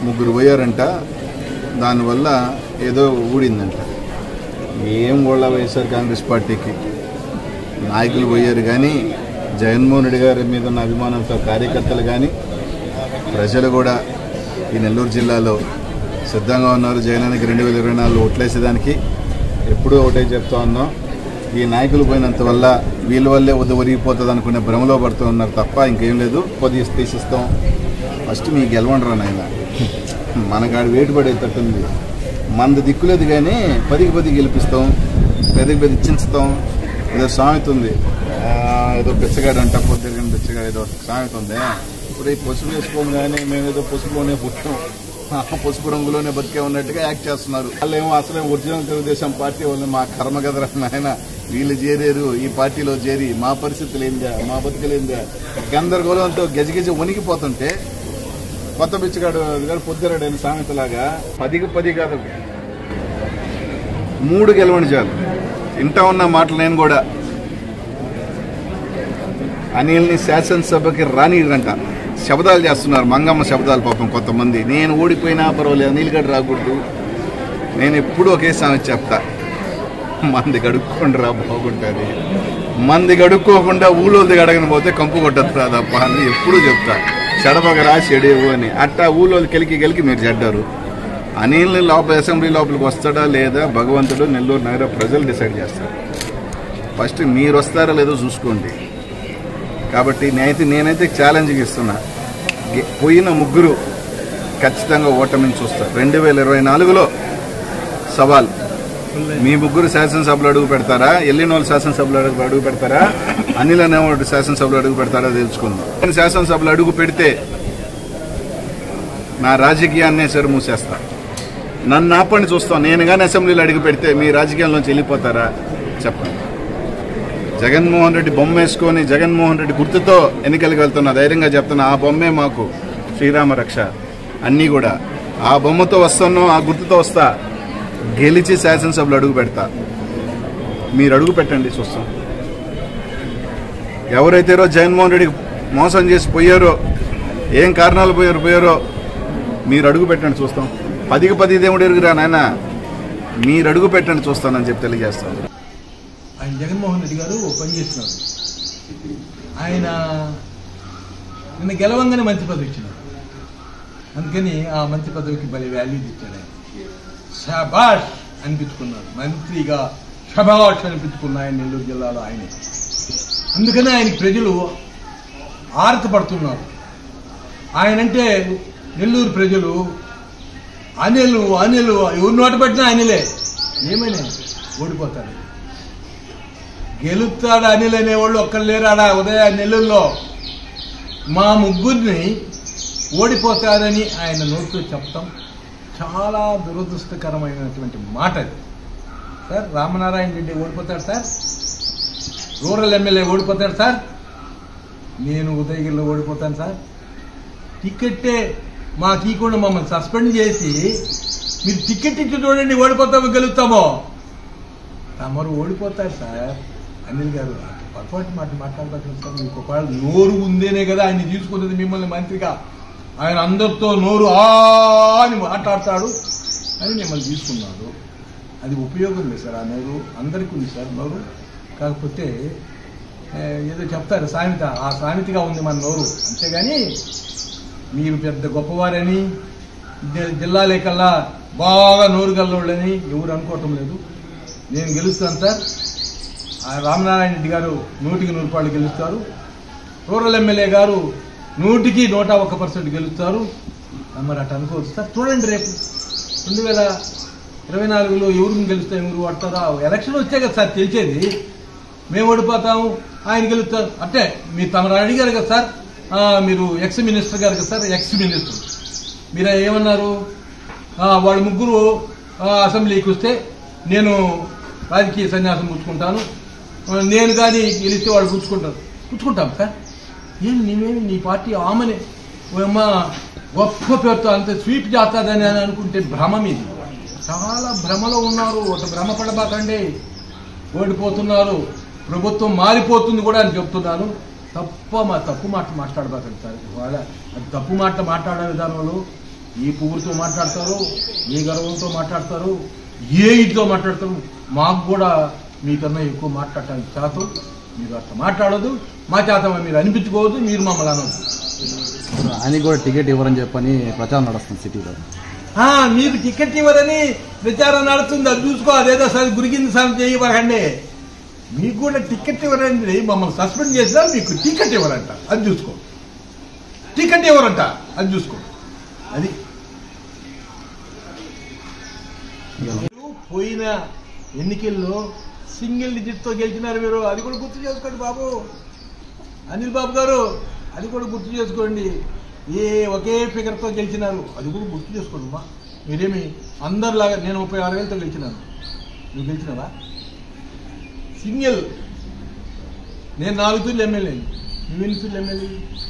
ముగ్గురు పోయారంట దానివల్ల ఏదో ఊడిందంట ఏం ఓళ్ళ వైఎస్ఆర్ కాంగ్రెస్ పార్టీకి నాయకులు పోయారు కానీ జగన్మోహన్ రెడ్డి గారి మీద ఉన్న అభిమానంతో కార్యకర్తలు కానీ ప్రజలు కూడా ఈ నెల్లూరు జిల్లాలో సిద్ధంగా ఉన్నారు జగనానికి రెండు వేల ఇరవై నాలుగు ఓట్లేసేదానికి ఎప్పుడూ ఒకటే చెప్తా ఉన్నాం ఈ నాయకులు పోయినంత వల్ల వీళ్ళ వల్లే వద్దు ఒరిగిపోతుంది అనుకునే భ్రమలో పడుతూ ఉన్నారు తప్ప ఇంకేం లేదు కొద్దిగా తీసిస్తాం ఫస్ట్ మీకు గెలవండి రా నాయన మనకాడు వేటు పడేటట్టుంది మనది దిక్కులేదు కానీ పదికి పది గెలిపిస్తాం పెద్దకి పెద్ద ఇచ్చించుతాం ఏదో సామెత ఉంది ఆ, ఏదో బిచ్చగాడు అంట పొద్దున బిచ్చగాడు ఏదో సామెత ఉంది ఇప్పుడు ఈ పసుపు వేసుకోము కానీ మేము ఏదో పసుపులోనే పుట్టాం ఆ పసుపు రంగులోనే బతికే ఉన్నట్టుగా యాక్ట్ చేస్తున్నారు వాళ్ళేమో అసలే ఒరిజినల్ తెలుగుదేశం పార్టీ వాళ్ళు మా కర్మ కదరా నాయన వీళ్ళు చేరారు ఈ పార్టీలో చేరి మా పరిస్థితులు ఏందా మా బతుకులేందా గందరగోళంతో గజగజ వణికిపోతుంటే కొత్త బిచ్చగాడు గారు పొద్దురాడు అయిన సామెతలాగా పదికి పది కాదు మూడు గెలవండి చాలు ఇంటా ఉన్న మాటలు నేను కూడా అనిల్ని శాసనసభకి రానిరంట శబ్దాలు చేస్తున్నారు మంగమ్మ శబ్దాలు పాపం కొంతమంది నేను ఓడిపోయినా పర్వాలేదు అనిల్ గడు రాకూడదు నేను ఎప్పుడూ ఒకే సామెత చెప్తా మంది గడుక్కోండి రా బాగుంటుంది మంది గడుక్కోకుండా ఊళ్ళోది అడగని పోతే కంపు కొట్టదు రా తప్ప అని ఎప్పుడూ చెప్తా చెడపగరా చెడేవు అని అట్టా ఊళ్ళోది కెలికి గెలికి మీరు చెడ్డారు అనిల్ని లోపల అసెంబ్లీ లోపలికి వస్తాడా లేదా భగవంతుడు నెల్లూరు నగర ప్రజలు డిసైడ్ చేస్తారు ఫస్ట్ మీరు వస్తారా లేదో చూసుకోండి కాబట్టి నేనైతే నేనైతే ఛాలెంజ్కి ఇస్తున్నా గె- పోయిన ముగ్గురు ఖచ్చితంగా ఓటమిని చూస్తారు రెండు వేల ఇరవై నాలుగులో సవాల్ మీ ముగ్గురు శాసనసభలో అడుగు పెడతారా ఎల్లిన వాళ్ళు శాసనసభలో అడుగు అడుగు పెడతారా అనిల్ అనేవాడు శాసనసభలో అడుగు పెడతారా తెలుసుకుందాం నేను శాసనసభలో అడుగు పెడితే నా రాజకీయాన్నే సరి మూసేస్తా నన్ను ఆపండి చూస్తాం నేను కానీ అసెంబ్లీలో అడుగు పెడితే మీ రాజకీయాల్లోంచి వెళ్ళిపోతారా చెప్పండి జగన్మోహన్ రెడ్డి బొమ్మ వేసుకొని జగన్మోహన్ రెడ్డి గుర్తుతో ఎన్నికలకు వెళ్తున్నా ధైర్యంగా చెప్తున్నా ఆ బొమ్మే మాకు శ్రీరామ రక్ష అన్నీ కూడా ఆ బొమ్మతో వస్తున్నాం ఆ గుర్తుతో వస్తా గెలిచి శాసనసభలో అడుగు పెడతా మీరు అడుగు పెట్టండి చూస్తాం ఎవరైతే రోజు జగన్మోహన్ రెడ్డికి మోసం చేసి పోయారో ఏం కారణాలు పోయారు పోయారో మీరు అడుగు పెట్టండి చూస్తాం పదికి పది దేవుడు ఎరుగురా నాయన మీరు అడుగు పెట్టండి చూస్తానని చెప్పి తెలియజేస్తాను ఆయన జగన్మోహన్ రెడ్డి గారు ఓ పని చేస్తున్నారు ఆయన నిన్న గెలవంగానే మంత్రి పదవి ఇచ్చినారు అందుకని ఆ మంత్రి పదవికి భలే వాల్యూ ఇచ్చాడు ఆయన షబాష్ అనిపించుకున్నారు మంత్రిగా షబాష్ అనిపించుకున్న ఆయన నెల్లూరు జిల్లాలో ఆయనే అందుకని ఆయనకి ప్రజలు ఆరత పడుతున్నారు ఆయనంటే నెల్లూరు ప్రజలు అనిలు అనిలు ఎవరు నోట పెట్టినా అనిలే ఏమైనా ఓడిపోతారు గెలుస్తాడు అనిల్ అనేవాళ్ళు ఒక్కరు లేరాడా ఉదయ నెల్లూరులో మా ముగ్గురిని ఓడిపోతారని ఆయన నోటితో చెప్పటం చాలా దురదృష్టకరమైనటువంటి మాట అది సార్ రామనారాయణ రెడ్డి ఓడిపోతాడు సార్ రూరల్ ఎమ్మెల్యే ఓడిపోతాడు సార్ నేను ఉదయగిరిలో ఓడిపోతాను సార్ టికెట్టే మాకు ఇవ్వకుండా మమ్మల్ని సస్పెండ్ చేసి మీరు టికెట్ ఇచ్చి చూడండి ఓడిపోతామో గెలుస్తామో తమరు ఓడిపోతారు సార్ అనిల్ గారు పొరపాటు మాట మాట్లాడతారు సార్ మీకు ఒకవేళ నోరు ఉందేనే కదా ఆయన తీసుకున్నది మిమ్మల్ని మంత్రిగా ఆయన అందరితో నోరు ఆ అని మాట్లాడతాడు అని మిమ్మల్ని తీసుకున్నాడు అది ఉపయోగం లేదు సార్ ఆ నోరు అందరికీ ఉంది సార్ నోరు కాకపోతే ఏ, ఏదో చెప్తారు సామెత ఆ సామెతగా ఉంది మన నోరు అంతేగాని మీరు పెద్ద గొప్పవారని జి- జిల్లాలే కల్లా బాగా నోరు గల్లోళ్ళని ఎవరు అనుకోవటం లేదు నేను గెలుస్తాను సార్ ఆ రామనారాయణ రెడ్డి గారు నూటికి నూరు రూపాయలు గెలుస్తారు రూరల్ ఎమ్మెల్యే గారు నూటికి నూట ఒక్క పర్సెంట్ గెలుస్తారు మరి అటు అనుకోవచ్చు సార్ చూడండి రేపు రెండు వేల ఇరవై నాలుగులో ఎవరిని గెలుస్తాం ఎవరు పడతారా ఎలక్షన్ వచ్చే కదా సార్ తెలిసేది మేము ఓడిపోతాము ఆయన గెలుస్తారు అంటే మీరు తమరు అడిగారు కదా సార్ ఆ, మీరు ఎక్స్ మినిస్టర్ గారు కదా సార్ ఎక్స్ మినిస్టర్ మీరు ఏమన్నారు ఆ, వాళ్ళు ముగ్గురు ఆ, అసెంబ్లీకి వస్తే నేను రాజకీయ సన్యాసం పుచ్చుకుంటాను ఆ, నేను కానీ గెలిస్తే వాళ్ళు పుచ్చుకుంటారు పుచ్చుకుంటాం సార్ ఏం నీవేమి నీ పార్టీ ఆమెనే ఓయమ్మ గొప్ప పేరుతో అంత స్వీప్ చేస్తుందని అని అనుకుంటే భ్రమ మీది చాలా భ్రమలో ఉన్నారు ఒక భ్రమ పడబాకండి ఓడిపోతున్నారు ప్రభుత్వం మారిపోతుంది కూడా అని చెప్తున్నాను తప్ప మా తప్పు మాట మాట్లాడబాకండి సార్ వాళ్ళ అది తప్పు మాట మాట్లాడే విధానంలో ఏ పువ్వుతో మాట్లాడతారు ఏ గర్వంతో మాట్లాడతారు ఏ ఇదితో మాట్లాడతారు మాకు కూడా మీకన్నా ఎక్కువ మాట్లాడటానికి చేతం మీరు అట్లా మాట్లాడదు మా చేత మీరు అనిపించుకోవద్దు మీరు మమ్మల్ని అనవద్దు ఆయనకి కూడా టికెట్ ఇవ్వరని చెప్పని ప్రచారం నడుస్తుంది సిటీలో ఆ, మీకు టికెట్ ఇవ్వరని ప్రచారం నడుస్తుంది అది చూసుకో అదేదో సరే గురికింది సార్ చేయబడండి మీకు కూడా టికెట్ ఇవ్వరండి మమ్మల్ని సస్పెండ్ చేసినా మీకు టికెట్ ఇవ్వరంట అది చూసుకో టికెట్ ఇవ్వరంట అది చూసుకో అది మీరు పోయిన ఎన్నికల్లో సింగిల్ డిజిట్ తో గెలిచినారు మీరు అది కూడా గుర్తు చేసుకోండి బాబు అనిల్ బాబు గారు అది కూడా గుర్తు చేసుకోండి ఏ ఒకే ఫిగర్ తో గెలిచినారు అది కూడా గుర్తు చేసుకోండి మా మీరేమి అందరిలాగా నేను ముప్పై ఆరు వేలతో గెలిచినాను నువ్వు గెలిచినావా సింగిల్ నేను నాలుగు తూర్లు ఎమ్మెల్యే నువ్వు ఎన్ని తూర్లు ఎమ్మెల్యే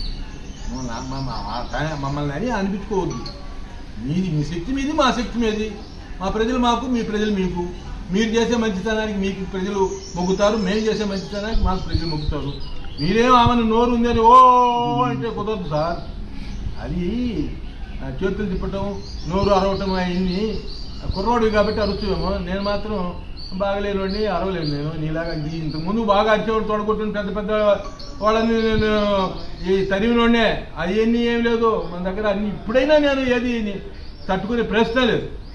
మమ్మల్ని అని అనిపించుకోవద్దు మీది మీ శక్తి మీది మా శక్తి మీది మా ప్రజలు మాకు మీ ప్రజలు మీకు మీరు చేసే మంచితనానికి మీకు ప్రజలు మొగ్గుతారు మేము చేసే మంచితనానికి మాకు ప్రజలు మొగ్గుతారు మీరేం ఆమెను నోరు ఉందని ఓ అంటే కుదరదు సార్ అది ఆ, చేతులు తిప్పటం నోరు అరవటం అయింది కుర్రోడివి కాబట్టి అరుచువేమో నేను మాత్రం బాగలేనుండి అరవలేను నేను నీలాగా ఇది ఇంతకుముందు బాగా అరిచేవాడు తోడగొట్టిన పెద్ద పెద్ద వాళ్ళని నేను ఈ తరిమినోడే అది ఎన్ని ఏం లేదు మన దగ్గర అన్ని ఇప్పుడైనా నేను ఏది తట్టుకునే ప్రశ్న లేదు